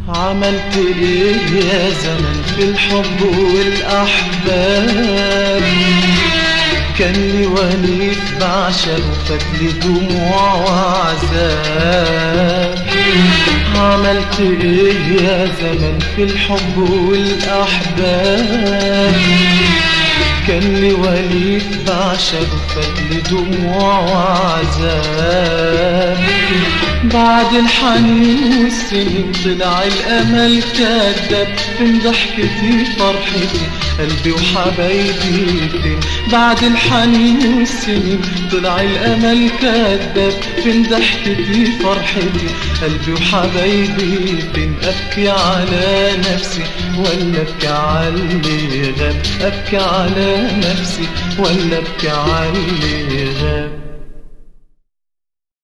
عملت ايه يا زمن في الحب والاحباب كان لي وليد بعشق فاتلي دموع وعذاب عملت ايه يا زمن في الحب والاحباب كان لي وليد بعشق فاتلي دموع وعذاب بعد الحنين والسنين طلع الامل كذاب من ضحكتي فرحتي قلبي وحبايبي فين بعد الحنين والسنين طلع الامل كذاب من ضحكتي فرحتي قلبي وحبايبي فين ابكي على نفسي ولا ابكي على اللي غاب ابكي على نفسي ولا ابكي على اللي غاب